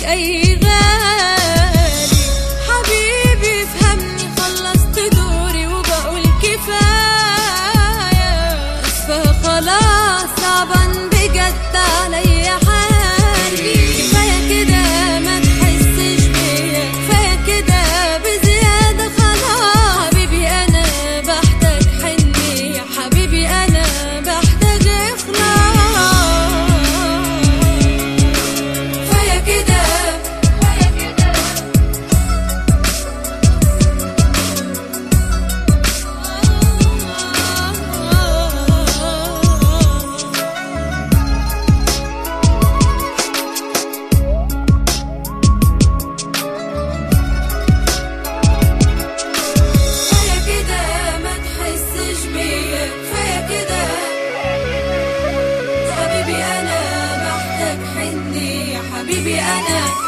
أي غالي حبيبي فهمني خلصت دوري وبقول كفاية أسفة خلاص صعبا بجد علي حالي كفاية كده ما تحسش بيا كفاية كده بزيادة خلاص حبيبي أنا بحتاج حنية حبيبي أنا بحتاج إخلاص كفاية كده كفاية كده كفاية كده ما تحسش بيا كفاية كده حبيبي أنا بحتاج حنية حبيبي أنا